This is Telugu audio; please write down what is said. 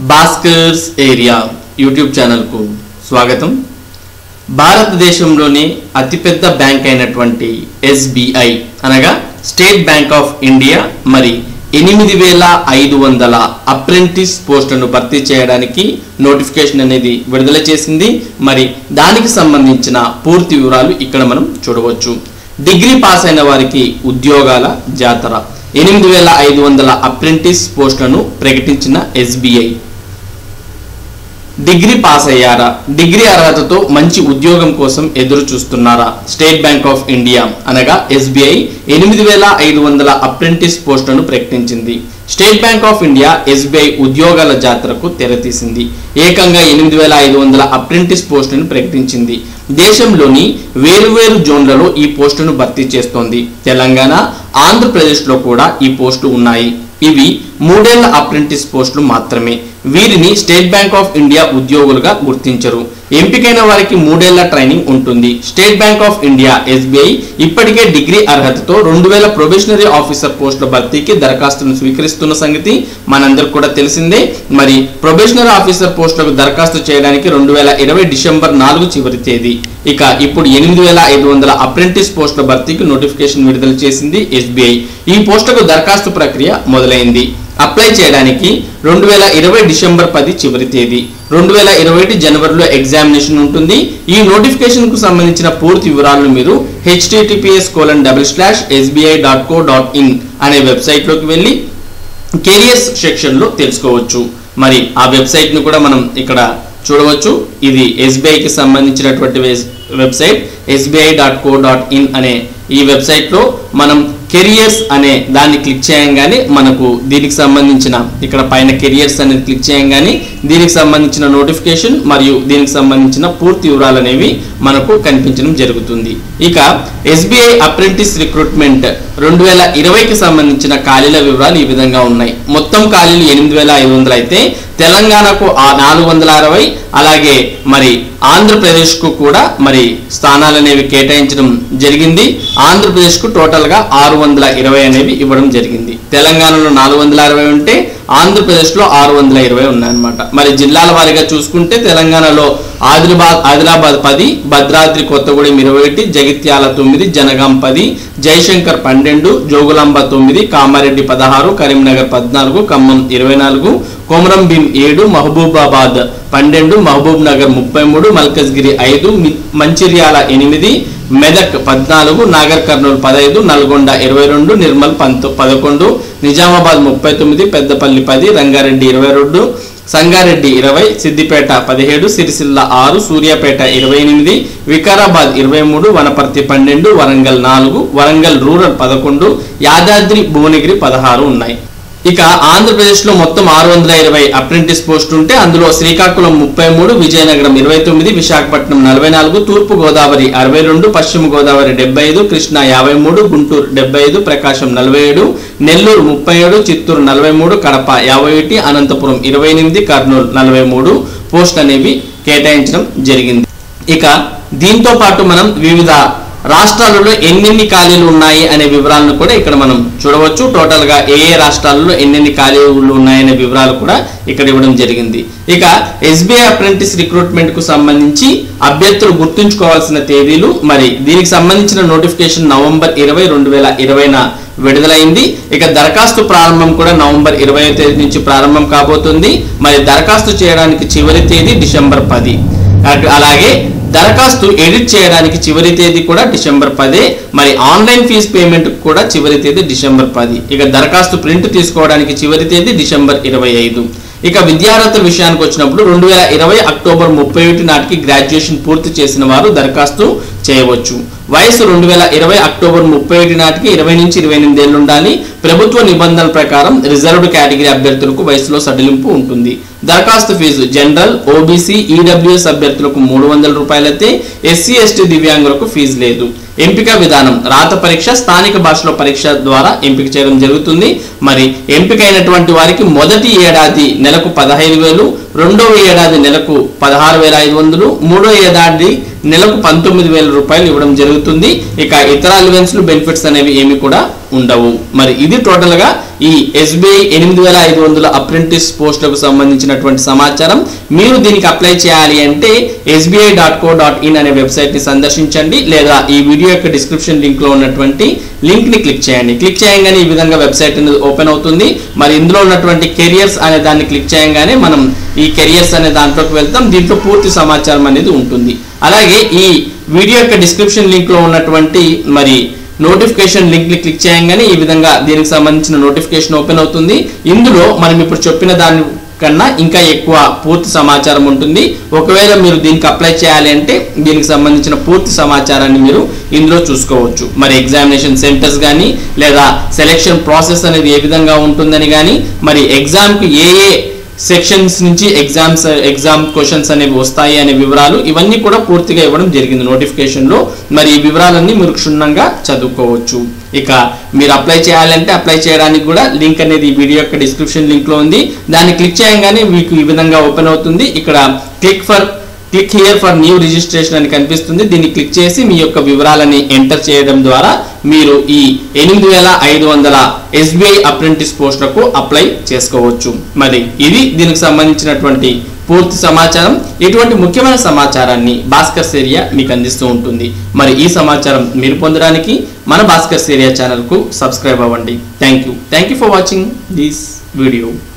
భాస్కర్స్ ఏరియా యూట్యూబ్ ఛానల్కు స్వాగతం భారతదేశంలోని అతిపెద్ద బ్యాంక్ అయినటువంటి ఎస్బీఐ అనగా స్టేట్ బ్యాంక్ ఆఫ్ ఇండియా మరి ఎనిమిది వేల ఐదు వందల అప్రెంటిస్ పోస్టులను భర్తీ చేయడానికి నోటిఫికేషన్ అనేది విడుదల చేసింది మరి దానికి సంబంధించిన పూర్తి వివరాలు ఇక్కడ మనం చూడవచ్చు డిగ్రీ పాస్ అయిన వారికి ఉద్యోగాల జాతర ఎనిమిది వేల ఐదు వందల అప్రెంటిస్ పోస్టులను ప్రకటించిన ఎస్బీఐ డిగ్రీ పాస్ అయ్యారా డిగ్రీ అర్హతతో మంచి ఉద్యోగం కోసం ఎదురు చూస్తున్నారా స్టేట్ బ్యాంక్ ఆఫ్ ఇండియా అనగా ఎస్బీఐ ఎనిమిది వేల ఐదు వందల అప్రెంటిస్ పోస్టులను ప్రకటించింది State Bank of India SBI ఉద్యోగాల జాతరకు తెరతీసింది ఏకంగా ఎనిమిది వేల ఐదు వందల అప్రెంటిస్ పోస్టులను ప్రకటించింది దేశంలోని వేరువేరు జోన్లలో ఈ పోస్టును భర్తీ చేస్తోంది తెలంగాణ ఆంధ్రప్రదేశ్లో కూడా ఈ పోస్టులు ఉన్నాయి ఇవి మూడేళ్ల అప్రెంటిస్ పోస్టులు మాత్రమే వీరిని స్టేట్ బ్యాంక్ ఆఫ్ ఇండియా ఉద్యోగులుగా గుర్తించరు ఎంపికైన వారికి మూడేళ్ల ట్రైనింగ్ ఉంటుంది State Bank of India SBI ఇప్పటికే డిగ్రీ అర్హతతో రెండు వేల ప్రొబేషనరీ ఆఫీసర్ పోస్టుల భర్తీకి దరఖాస్తును స్వీకరిస్తున్న సంగతి మనందరికి కూడా తెలిసిందే మరి ప్రొబేషనరీ ఆఫీసర్ పోస్టులకు దరఖాస్తు చేయడానికి రెండు వేల ఇరవై డిసెంబర్ నాలుగు చివరి తేదీ ఇక ఇప్పుడు ఎనిమిది వేల ఐదు వందల అప్రెంటిస్ పోస్టుల భర్తీకి నోటిఫికేషన్ విడుదల చేసింది ఎస్బీఐ ఈ పోస్టులకు దరఖాస్తు ప్రక్రియ మొదలైంది అప్లై చేయడానికి రెండు వేల ఇరవై డిసెంబర్ పది చివరి తేదీ రెండు వేల ఇరవై ఒకటి జనవరిలో ఎగ్జామినేషన్ ఉంటుంది ఈ నోటిఫికేషన్ కు సంబంధించిన పూర్తి వివరాలను మీరు HTTPS colon double slash SBI dot co dot in అనే వెబ్సైట్లోకి వెళ్ళి కెరియర్స్ సెక్షన్లో తెలుసుకోవచ్చు మరి ఆ వెబ్సైట్ను కూడా మనం ఇక్కడ చూడవచ్చు ఇది ఎస్బీఐకి సంబంధించినటువంటి వెస్- website SBI dot co dot in అనే ఈ వెబ్సైట్లో మనం కెరియర్స్ అనే దాన్ని క్లిక్ చేయంగానే మనకు దీనికి సంబంధించిన ఇక్కడ పైన కెరియర్స్ అనేది క్లిక్ చేయంగానే దీనికి సంబంధించిన నోటిఫికేషన్ మరియు దీనికి సంబంధించిన పూర్తి వివరాలు అనేవి మనకు కనిపించడం జరుగుతుంది ఇక ఎస్బీఐ అప్రెంటిస్ రిక్రూట్మెంట్ రెండు వేల ఇరవైకి సంబంధించిన ఖాళీల వివరాలు ఈ విధంగా ఉన్నాయి మొత్తం ఖాళీలు ఎనిమిది వేల ఐదు వందలు అయితే తెలంగాణకు ఆ నాలుగు వందల అరవై అలాగే మరి ఆంధ్రప్రదేశ్కు కూడా మరి స్థానాలు అనేవి కేటాయించడం జరిగింది ఆంధ్రప్రదేశ్కు టోటల్గా ఆరు వందల ఇరవై అనేవి ఇవ్వడం జరిగింది తెలంగాణలో నాలుగు వందల అరవై ఉంటే ఆంధ్రప్రదేశ్లో ఆరు వందల ఇరవై ఉన్నాయన్నమాట మరి జిల్లాల వారీగా చూసుకుంటే తెలంగాణలో ఆదిలాబాద్ ఆదిలాబాద్ పది భద్రాద్రి కొత్తగూడెం ఇరవై ఒకటి జగిత్యాల తొమ్మిది జనగాం పది జయశంకర్ పన్నెండు జోగులాంబ తొమ్మిది కామారెడ్డి పదహారు కరీంనగర్ పద్నాలుగు ఖమ్మం ఇరవై నాలుగు కొమరం భీం ఏడు మహబూబాబాద్ పన్నెండు మహబూబ్ నగర్ ముప్పై మూడు మల్కజ్గిరి ఐదు మి- మంచిర్యాల ఎనిమిది మెదక్ పద్నాలుగు నాగర్ కర్నూలు పదహైదు నల్గొండ ఇరవై రెండు నిర్మల్ పంతొ పదకొండు నిజామాబాద్ ముప్పై తొమ్మిది పెద్దపల్లి పది రంగారెడ్డి ఇరవై రెండు సంగారెడ్డి ఇరవై సిద్దిపేట పదిహేడు సిరిసిల్ల ఆరు సూర్యాపేట ఇరవై ఎనిమిది వికారాబాద్ ఇరవై మూడు వనపర్తి పన్నెండు వరంగల్ నాలుగు వరంగల్ రూరల్ పదకొండు యాదాద్రి భువనగిరి పదహారు ఉన్నాయి ఇక ఆంధ్రప్రదేశ్లో మొత్తం ఆరు వందల ఇరవై అప్రెంటిస్ పోస్ట్ ఉంటే అందులో శ్రీకాకుళం ముప్పై మూడు విజయనగరం ఇరవై తొమ్మిది విశాఖపట్నం నలభై నాలుగు తూర్పు గోదావరి అరవై రెండు పశ్చిమ గోదావరి డెబ్బై ఐదు కృష్ణా యాభై మూడు గుంటూరు డెబ్బై ఐదు ప్రకాశం నలభై ఏడు నెల్లూరు ముప్పై ఏడు చిత్తూరు నలభై మూడు కడప యాభై ఒకటి అనంతపురం ఇరవై ఎనిమిది కర్నూలు నలభై మూడు పోస్ట్ అనేవి కేటాయించడం జరిగింది ఇక దీంతో పాటు మనం వివిధ రాష్ట్రాలలో ఎన్నెన్ని ఖాళీలు ఉన్నాయి అనే వివరాలను కూడా ఇక్కడ మనం చూడవచ్చు టోటల్ గా ఏ ఏ రాష్ట్రాలలో ఎన్నెన్ని ఖాళీలు ఉన్నాయనే వివరాలు కూడా ఇక్కడ ఇవ్వడం జరిగింది ఇక ఎస్బీఐ అప్రెంటిస్ రిక్రూట్మెంట్ కు సంబంధించి అభ్యర్థులు గుర్తుంచుకోవాల్సిన తేదీలు మరి దీనికి సంబంధించిన నోటిఫికేషన్ నవంబర్ ఇరవై రెండు వేల ఇరవైన విడుదలైంది ఇక దరఖాస్తు ప్రారంభం కూడా నవంబర్ ఇరవై తేదీ నుంచి ప్రారంభం కాబోతుంది మరి దరఖాస్తు చేయడానికి చివరి తేదీ డిసెంబర్ పది అటు- అలాగే దరఖాస్తు ఎడిట్ చేయడానికి చివరి తేదీ కూడా డిసెంబర్ పదే మరి ఆన్లైన్ ఫీజు పేమెంట్ కూడా చివరి తేదీ డిసెంబర్ పది ఇక దరఖాస్తు ప్రింట్ తీసుకోవడానికి చివరి తేదీ డిసెంబర్ ఇరవై ఐదు ఇక విద్యార్హతల విషయానికి వచ్చినప్పుడు రెండు వేల ఇరవై అక్టోబర్ ముప్పై ఒకటి నాటికి గ్రాడ్యుయేషన్ పూర్తి చేసిన వారు దరఖాస్తు చేయవచ్చు వయసు రెండు వేల ఇరవై అక్టోబర్ ముప్పై ఒకటి నాటికి ఇరవై నుంచి ఇరవై ఎనిమిది ఏళ్ళు ఉండాలి ప్రభుత్వ నిబంధనల ప్రకారం రిజర్వ్డ్ కేటగిరీ అభ్యర్థులకు వయసులో సడలింపు ఉంటుంది దరఖాస్తు ఫీజు జనరల్ ఓబీసీ ఈడబ్ల్యూఎస్ అభ్యర్థులకు మూడు వందల రూపాయలైతే ఎస్సీ ఎస్టీ దివ్యాంగులకు ఫీజు లేదు ఎంపిక విధానం రాత పరీక్ష స్థానిక భాషలో పరీక్ష ద్వారా ఎంపిక చేయడం జరుగుతుంది మరి ఎంపికైనటువంటి వారికి మొదటి ఏడాది నెలకు పదహైదు వేలు రెండవ ఏడాది నెలకు పదహారు వేల ఐదు వందలు మూడో ఏడాది నెలకు పంతొమ్మిది వేల రూపాయలు ఇవ్వడం జరుగుతుంది ఇక ఇతర అలివెన్స్లు బెనిఫిట్స్ అనేవి ఏమి కూడా ఉండవు మరి ఇది టోటల్ గా ఈ ఎస్బీఐ ఎనిమిది వేల ఐదు వందల అప్రెంటిస్ పోస్టులకు సంబంధించినటువంటి సమాచారం మీరు దీనికి అప్లై చేయాలి అంటే SBI dot co dot in అనే వెబ్సైట్ ని సందర్శించండి లేదా ఈ వీడియో యొక్క డిస్క్రిప్షన్ లింక్ లో ఉన్నటువంటి లింక్ ని క్లిక్ చేయండి క్లిక్ చేయగానే ఈ విధంగా వెబ్సైట్ అనేది ఓపెన్ అవుతుంది మరి ఇందులో ఉన్నటువంటి కెరియర్స్ అనే దాన్ని క్లిక్ చేయగానే మనం ఈ కెరియర్స్ అనే దాంట్లోకి వెళ్తాం దీంట్లో పూర్తి సమాచారం అనేది ఉంటుంది అలాగే ఈ వీడియో యొక్క డిస్క్రిప్షన్ లింక్ లో ఉన్నటువంటి మరి నోటిఫికేషన్ లింక్ ని క్లిక్ చేయగానే ఈ విధంగా దీనికి సంబంధించిన నోటిఫికేషన్ ఓపెన్ అవుతుంది ఇందులో మనం ఇప్పుడు చెప్పిన దాని కన్నా ఇంకా ఎక్కువ పూర్తి సమాచారం ఉంటుంది ఒకవేళ మీరు దీనికి అప్లై చేయాలి అంటే దీనికి సంబంధించిన పూర్తి సమాచారాన్ని మీరు ఇందులో చూసుకోవచ్చు మరి ఎగ్జామినేషన్ సెంటర్స్ కానీ లేదా సెలెక్షన్ ప్రాసెస్ అనేది ఏ విధంగా ఉంటుందని కానీ మరి ఎగ్జామ్కి ఏ ఏ సెక్షన్స్ నుంచి ఎగ్జామ్స్ ఎగ్జామ్ క్వశ్చన్స్ అనేవి వస్తాయి అనే వివరాలు ఇవన్నీ కూడా పూర్తిగా ఇవ్వడం జరిగింది నోటిఫికేషన్ లో మరి ఈ వివరాలన్నీ మీరు క్షుణ్ణంగా చదువుకోవచ్చు ఇక మీరు అప్లై చేయాలంటే అప్లై చేయడానికి కూడా లింక్ అనేది ఈ వీడియో యొక్క డిస్క్రిప్షన్ లింక్ లో ఉంది దాన్ని క్లిక్ చేయగానే మీకు ఈ విధంగా ఓపెన్ అవుతుంది ఇక్కడ click for click here for new registration అని కనిపిస్తుంది దీన్ని క్లిక్ చేసి మీ యొక్క వివరాలని ఎంటర్ చేయడం ద్వారా మీరు ఈ ఎనిమిది వేల ఐదు వందల ఎస్బీఐ అప్రెంటిస్ పోస్టులకు అప్లై చేసుకోవచ్చు మరి ఇది దీనికి సంబంధించినటువంటి పూర్తి సమాచారం ఇటువంటి ముఖ్యమైన సమాచారాన్ని భాస్కర్ సేరియా మీకు అందిస్తూ ఉంటుంది మరి ఈ సమాచారం మీరు పొందడానికి మన భాస్కర్ సేరియా ఛానల్కు సబ్స్క్రైబ్ అవ్వండి thank you thank you for watching this video